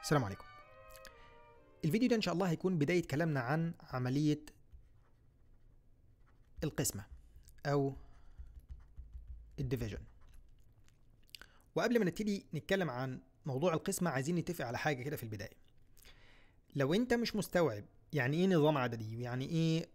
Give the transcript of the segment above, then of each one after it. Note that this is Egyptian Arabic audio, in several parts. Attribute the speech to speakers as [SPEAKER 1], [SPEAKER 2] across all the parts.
[SPEAKER 1] السلام عليكم الفيديو ده ان شاء الله هيكون بداية كلامنا عن عملية القسمة او الديفيجن وقبل ما نبتدي نتكلم عن موضوع القسمة عايزين نتفق على حاجة كده في البداية لو انت مش مستوعب يعني ايه نظام عددي ويعني ايه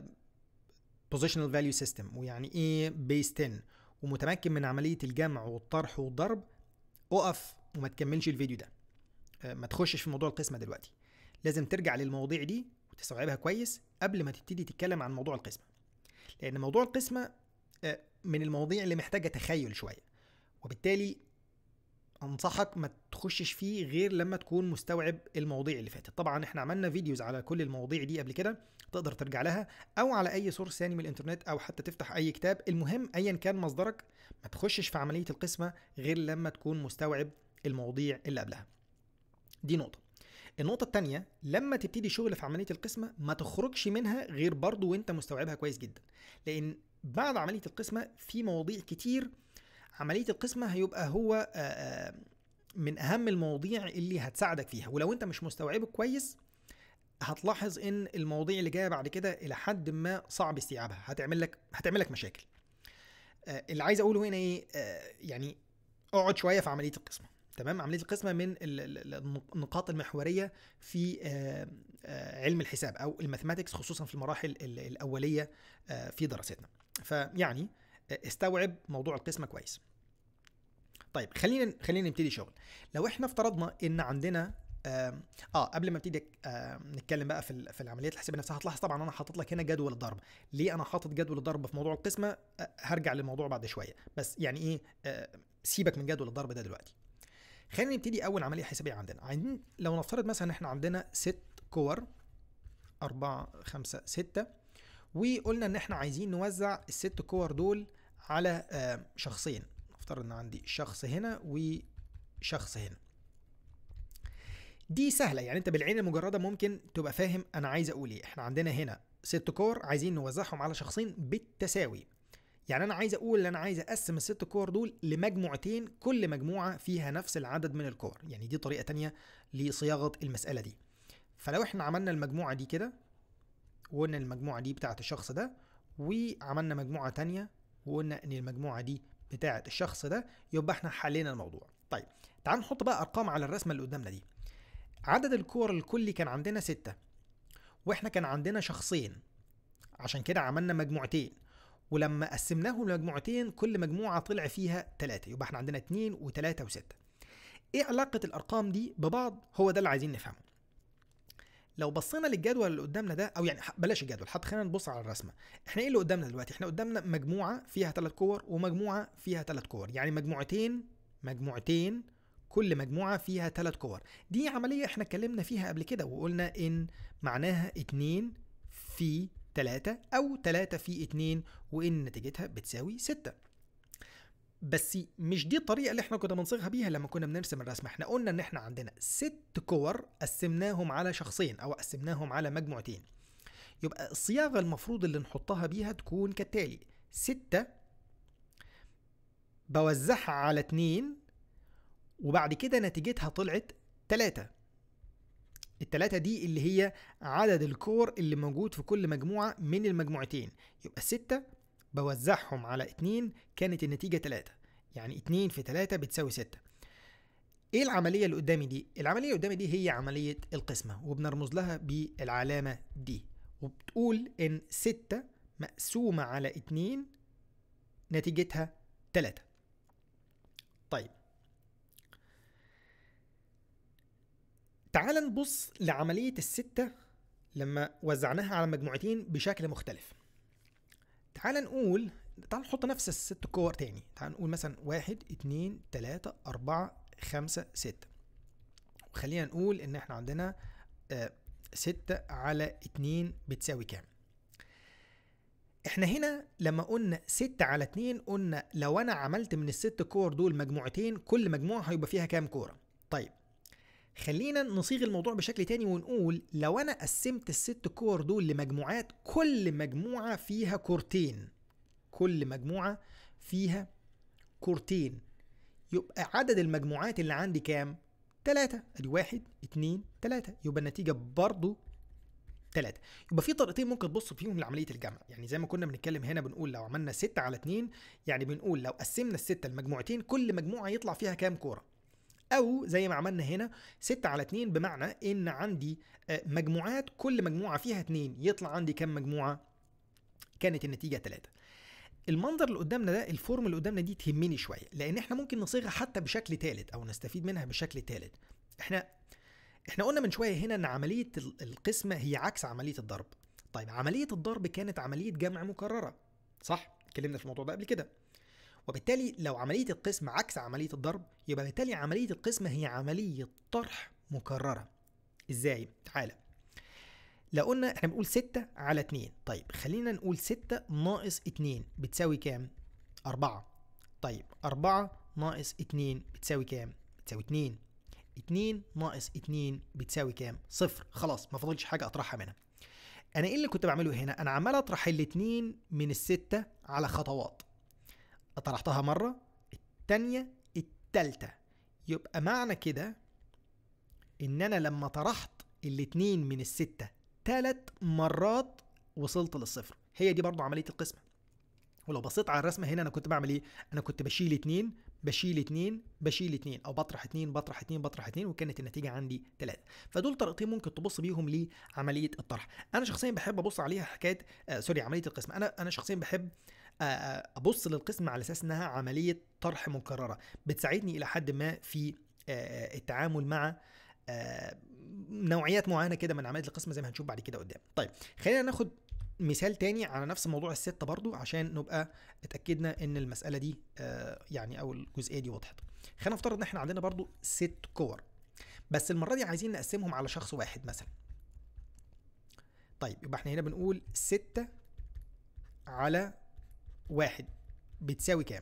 [SPEAKER 1] بوزيشنال فاليو سيستم ويعني ايه بيس 10 ومتمكن من عملية الجمع والطرح والضرب اقف وما تكملش الفيديو ده آه، ما تخشش في موضوع القسمة دلوقتي لازم ترجع للمواضيع دي وتستوعبها كويس قبل ما تبتدي تتكلم عن موضوع القسمة لأن موضوع القسمة آه، من المواضيع اللي محتاجة تخيل شوية وبالتالي انصحك ما تخشش فيه غير لما تكون مستوعب المواضيع اللي فاتت طبعا احنا عملنا فيديوز على كل المواضيع دي قبل كده تقدر ترجع لها او على اي سورس ثاني من الانترنت او حتى تفتح اي كتاب المهم ايا كان مصدرك ما تخشش في عمليه القسمه غير لما تكون مستوعب المواضيع اللي قبلها دي نقطه النقطة التانية لما تبتدي شغل في عملية القسمة ما تخرجش منها غير برضو وانت مستوعبها كويس جدا لان بعد عملية القسمة في مواضيع كتير عملية القسمة هيبقى هو آه، آه، من أهم المواضيع اللي هتساعدك فيها ولو أنت مش مستوعبه كويس هتلاحظ ان المواضيع اللي جايه بعد كده الى حد ما صعب استيعابها هتعمل لك هتعمل لك مشاكل آه، اللي عايز اقوله هنا ايه آه، يعني اقعد شويه في عمليه القسمه تمام عمليه القسمه من ال- ال- ال- النقاط المحوريه في آه، آه، علم الحساب او الماثماتكس خصوصا في المراحل ال- الاوليه آه، في دراستنا فيعني آه، استوعب موضوع القسمه كويس طيب خلينا خلينا نبتدي شغل لو احنا افترضنا ان عندنا آم، اه قبل ما ابتدي آه نتكلم بقى في ال- في العمليات الحسابيه نفسها هتلاحظ طبعا انا حاطط لك هنا جدول الضرب ليه انا حاطط جدول الضرب في موضوع القسمه آه هرجع للموضوع بعد شويه بس يعني ايه آه سيبك من جدول الضرب ده دلوقتي خلينا نبتدي اول عمليه حسابيه عندنا عايزين لو نفترض مثلا ان احنا عندنا ست كور أربعة خمسة ستة وقلنا إن إحنا عايزين نوزع الست كور دول على آه، شخصين نفترض إن عندي شخص هنا وشخص هنا دي سهلة يعني أنت بالعين المجردة ممكن تبقى فاهم أنا عايز أقول إيه إحنا عندنا هنا ست كور عايزين نوزعهم على شخصين بالتساوي يعني أنا عايز أقول إن أنا عايز أقسم الست كور دول لمجموعتين كل مجموعة فيها نفس العدد من الكور يعني دي طريقة تانية لصياغة المسألة دي فلو احنا عملنا المجموعة دي كده وقلنا المجموعة دي بتاعت الشخص ده وعملنا مجموعة تانية وقلنا ان المجموعة دي بتاعت الشخص ده يبقى احنا حلينا الموضوع طيب تعال نحط بقى ارقام على الرسمة اللي قدامنا دي عدد الكور الكلي كان عندنا ستة واحنا كان عندنا شخصين عشان كده عملنا مجموعتين ولما قسمناهم لمجموعتين كل مجموعة طلع فيها ثلاثة يبقى احنا عندنا اتنين وتلاتة وستة ايه علاقة الارقام دي ببعض هو ده اللي عايزين نفهمه لو بصينا للجدول اللي قدامنا ده او يعني ح- بلاش الجدول حتى خلينا نبص على الرسمه احنا ايه اللي قدامنا دلوقتي احنا قدامنا مجموعه فيها ثلاث كور ومجموعه فيها ثلاث كور يعني مجموعتين مجموعتين كل مجموعه فيها ثلاث كور دي عمليه احنا اتكلمنا فيها قبل كده وقلنا ان معناها اتنين في تلاتة او تلاتة في اتنين وان نتيجتها بتساوي ستة بس مش دي الطريقه اللي احنا كنا بنصيغها بيها لما كنا بنرسم الرسمه احنا قلنا ان احنا عندنا ست كور قسمناهم على شخصين او قسمناهم على مجموعتين يبقى الصياغه المفروض اللي نحطها بيها تكون كالتالي ستة بوزعها على اتنين وبعد كده نتيجتها طلعت تلاتة التلاتة دي اللي هي عدد الكور اللي موجود في كل مجموعة من المجموعتين يبقى ستة بوزعهم على اتنين كانت النتيجة تلاتة يعني اتنين في تلاتة بتساوي ستة ايه العملية اللي قدامي دي؟ العملية اللي قدامي دي هي عملية القسمة وبنرمز لها بالعلامة دي وبتقول ان ستة مقسومة على اتنين نتيجتها تلاتة طيب تعال نبص لعملية الستة لما وزعناها على مجموعتين بشكل مختلف تعال نقول تعال نحط نفس الست كور تاني تعال نقول مثلا واحد اتنين تلاتة أربعة خمسة ستة وخلينا نقول إن احنا عندنا آه ستة على اتنين بتساوي كام احنا هنا لما قلنا ستة على اتنين قلنا لو انا عملت من الست كور دول مجموعتين كل مجموعة هيبقى فيها كام كورة طيب خلينا نصيغ الموضوع بشكل تاني ونقول لو انا قسمت الست كور دول لمجموعات كل مجموعة فيها كورتين كل مجموعة فيها كورتين يبقى عدد المجموعات اللي عندي كام؟ تلاتة ادي واحد اتنين تلاتة يبقى النتيجة برضو تلاتة يبقى في طريقتين ممكن تبص فيهم لعملية الجمع يعني زي ما كنا بنتكلم هنا بنقول لو عملنا ستة على اتنين يعني بنقول لو قسمنا الستة لمجموعتين كل مجموعة يطلع فيها كام كورة او زي ما عملنا هنا ستة على اتنين بمعنى ان عندي آه، مجموعات كل مجموعة فيها اتنين يطلع عندي كام مجموعة كانت النتيجة تلاتة المنظر اللي قدامنا ده الفورم اللي قدامنا دي تهمني شويه لان احنا ممكن نصيغها حتى بشكل ثالث او نستفيد منها بشكل ثالث احنا احنا قلنا من شويه هنا ان عمليه ال- القسمه هي عكس عمليه الضرب طيب عمليه الضرب كانت عمليه جمع مكرره صح اتكلمنا في الموضوع ده قبل كده وبالتالي لو عمليه القسم عكس عمليه الضرب يبقى بالتالي عمليه القسمه هي عمليه طرح مكرره ازاي تعالى لو قلنا احنا بنقول 6 على 2 طيب خلينا نقول 6 ناقص 2 بتساوي كام 4 طيب 4 ناقص 2 بتساوي كام بتساوي 2 2 ناقص 2 بتساوي كام صفر خلاص ما فاضلش حاجه اطرحها منها انا ايه اللي كنت بعمله هنا انا عمال اطرح الاتنين من الستة على خطوات طرحتها مرة التانية التالتة يبقى معنى كده ان انا لما طرحت الاتنين من الستة تلات مرات وصلت للصفر هي دي برضو عملية القسمة ولو بصيت على الرسمة هنا انا كنت بعمل ايه انا كنت بشيل اتنين بشيل اتنين بشيل اتنين او بطرح اتنين بطرح اتنين بطرح اتنين وكانت النتيجة عندي تلاتة فدول طريقتين ممكن تبص بيهم لعملية الطرح انا شخصيا بحب ابص عليها حكاية آه سوري عملية القسمة انا انا شخصيا بحب آه، آه، ابص للقسمة على اساس انها عملية طرح مكررة بتساعدني الى حد ما في آه، آه، التعامل مع آه، نوعيات معينه كده من عمليه القسمه زي ما هنشوف بعد كده قدام طيب خلينا ناخد مثال تاني على نفس موضوع الستة برضو عشان نبقى اتأكدنا ان المسألة دي آه، يعني او الجزئية دي وضحت خلينا نفترض ان احنا عندنا برضو ست كور بس المرة دي عايزين نقسمهم على شخص واحد مثلا طيب يبقى احنا هنا بنقول ستة على واحد بتساوي كام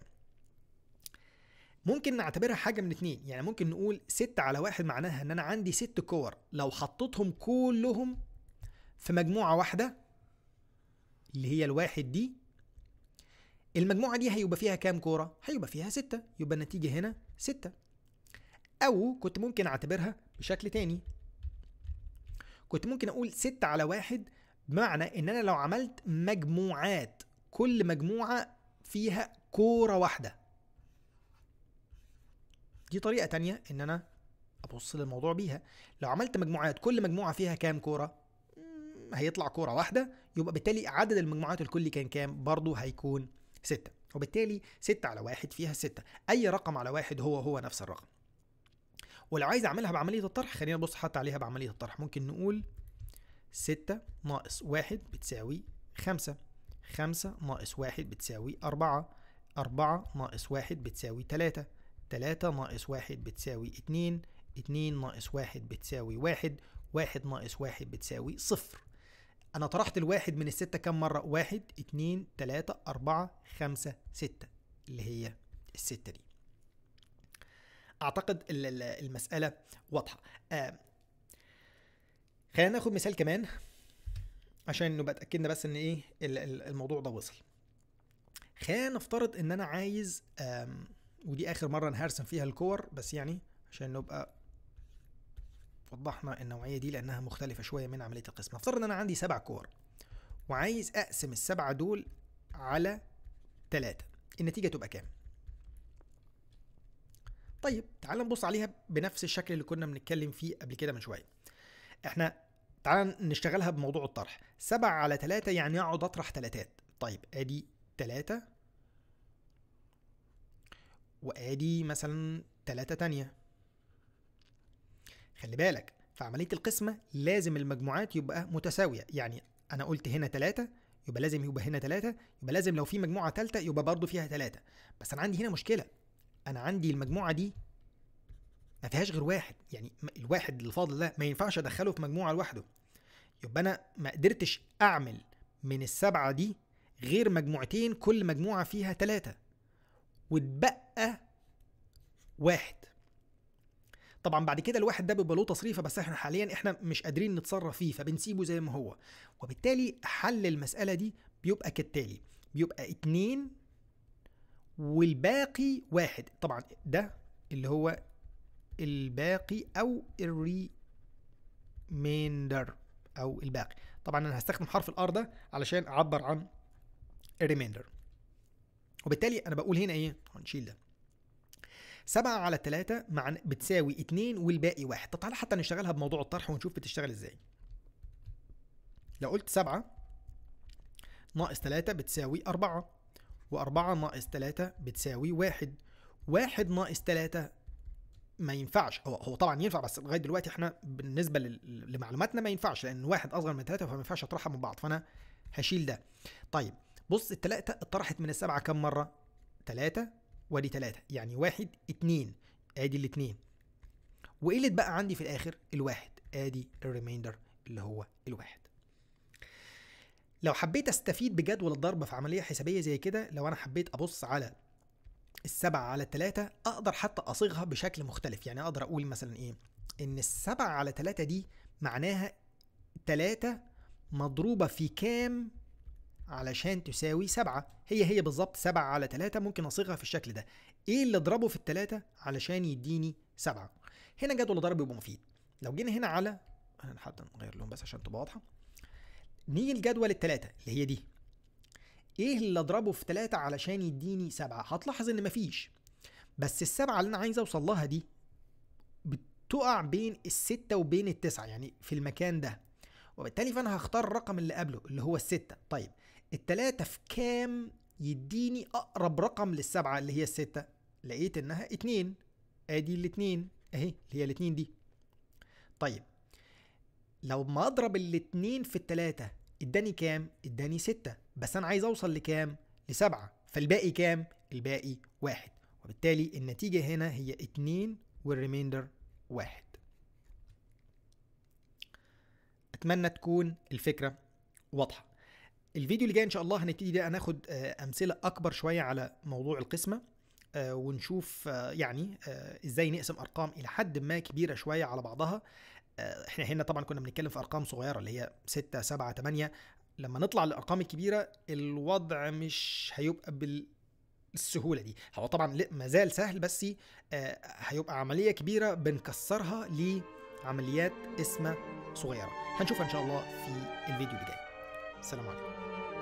[SPEAKER 1] ممكن نعتبرها حاجة من اتنين يعني ممكن نقول ستة على واحد معناها ان انا عندي ست كور لو حطيتهم كلهم في مجموعة واحدة اللي هي الواحد دي المجموعة دي هيبقى فيها كام كورة؟ هيبقى فيها ستة يبقى النتيجة هنا ستة أو كنت ممكن أعتبرها بشكل تاني كنت ممكن أقول ستة على واحد بمعنى إن أنا لو عملت مجموعات كل مجموعة فيها كورة واحدة دي طريقة تانية إن أنا أبص للموضوع بيها لو عملت مجموعات كل مجموعة فيها كام كورة؟ مم، هيطلع كورة واحدة يبقى بالتالي عدد المجموعات الكلي كان كام؟ برضه هيكون ستة وبالتالي ستة على واحد فيها ستة أي رقم على واحد هو هو نفس الرقم ولو عايز أعملها بعملية الطرح خلينا نبص حتى عليها بعملية الطرح ممكن نقول ستة ناقص واحد بتساوي خمسة خمسة ناقص واحد بتساوي أربعة أربعة ناقص واحد بتساوي تلاتة تلاتة ناقص واحد بتساوي اتنين اتنين ناقص واحد بتساوي واحد واحد ناقص واحد بتساوي صفر أنا طرحت الواحد من الستة كم مرة؟ واحد اتنين تلاتة أربعة خمسة ستة اللي هي الستة دي أعتقد ال- ال- المسألة واضحة آه خلينا ناخد مثال كمان عشان نبقى اتأكدنا بس إن إيه ال- ال- الموضوع ده وصل خلينا نفترض إن أنا عايز آم، ودي آخر مرة أنا هرسم فيها الكور بس يعني عشان نبقى وضحنا النوعية دي لأنها مختلفة شوية من عملية القسم نفترض إن أنا عندي سبع كور وعايز أقسم السبعة دول على تلاتة النتيجة تبقى كام؟ طيب تعال نبص عليها بنفس الشكل اللي كنا بنتكلم فيه قبل كده من شوية احنا تعال نشتغلها بموضوع الطرح سبعة على تلاتة يعني اقعد اطرح تلاتات طيب ادي تلاتة وادي مثلا تلاتة تانية خلي بالك في عملية القسمة لازم المجموعات يبقى متساوية يعني أنا قلت هنا تلاتة يبقى لازم يبقى هنا تلاتة يبقى لازم لو في مجموعة تالتة يبقى برضه فيها تلاتة بس أنا عندي هنا مشكلة أنا عندي المجموعة دي ما فيهاش غير واحد يعني م- الواحد اللي فاضل ده ما ينفعش أدخله في مجموعة لوحده يبقى أنا ما قدرتش أعمل من السبعة دي غير مجموعتين كل مجموعة فيها تلاتة واتبقى واحد طبعا بعد كده الواحد ده بيبقى له تصريفه بس احنا حاليا احنا مش قادرين نتصرف فيه فبنسيبه زي ما هو وبالتالي حل المسألة دي بيبقى كالتالي بيبقى اتنين والباقي واحد طبعا ده اللي هو الباقي او الريميندر او الباقي طبعا انا هستخدم حرف الار ده علشان اعبر عن الريميندر وبالتالي انا بقول هنا ايه هنشيل ده سبعة على تلاتة مع بتساوي اتنين والباقي واحد طب تعالى حتى نشتغلها بموضوع الطرح ونشوف بتشتغل ازاي لو قلت سبعة ناقص تلاتة بتساوي أربعة وأربعة ناقص تلاتة بتساوي واحد واحد ناقص تلاتة ما ينفعش هو هو طبعا ينفع بس لغايه دلوقتي احنا بالنسبه لل- لمعلوماتنا ما ينفعش لان واحد اصغر من ثلاثه فما ينفعش اطرحها من بعض فانا هشيل ده طيب بص التلاته اتطرحت من السبعه كم مره؟ تلاته وادي تلاته يعني واحد اتنين ادي الاتنين وايه اللي اتبقى عندي في الاخر؟ الواحد ادي الريميندر اللي هو الواحد لو حبيت استفيد بجدول الضرب في عمليه حسابيه زي كده لو انا حبيت ابص على السبعة على التلاتة أقدر حتى أصيغها بشكل مختلف يعني أقدر أقول مثلا إيه إن السبعة على تلاتة دي معناها تلاتة مضروبة في كام علشان تساوي سبعة هي هي بالظبط سبعة على تلاتة ممكن أصيغها في الشكل ده إيه اللي أضربه في التلاتة علشان يديني سبعة هنا جدول الضرب يبقى مفيد لو جينا هنا على أنا حتى نغير لون بس عشان تبقى واضحة نيجي لجدول التلاتة اللي هي دي ايه اللي اضربه في 3 علشان يديني 7 هتلاحظ ان مفيش بس السبعة اللي انا عايز اوصل لها دي بتقع بين الستة وبين التسعة يعني في المكان ده وبالتالي فانا هختار الرقم اللي قبله اللي هو الستة طيب التلاتة في كام يديني اقرب رقم للسبعة اللي هي الستة لقيت انها اتنين ادي الاتنين اهي اللي هي الاتنين دي طيب لو ما اضرب الاتنين في التلاتة اداني كام؟ اداني ستة بس انا عايز اوصل لكام؟ لسبعة فالباقي كام؟ الباقي واحد وبالتالي النتيجة هنا هي اتنين والريميندر واحد اتمنى تكون الفكرة واضحة الفيديو اللي جاي ان شاء الله هنبتدي ده هناخد آه، امثلة اكبر شوية على موضوع القسمة آه، ونشوف آه، يعني آه، ازاي نقسم ارقام الى حد ما كبيرة شوية على بعضها آه، احنا هنا طبعا كنا بنتكلم في ارقام صغيره اللي هي 6 7 8 لما نطلع للارقام الكبيره الوضع مش هيبقى بالسهوله دي هو طبعا لا- ما زال سهل بس آه، هيبقى عمليه كبيره بنكسرها لعمليات اسمه صغيره هنشوفها ان شاء الله في الفيديو اللي جاي السلام عليكم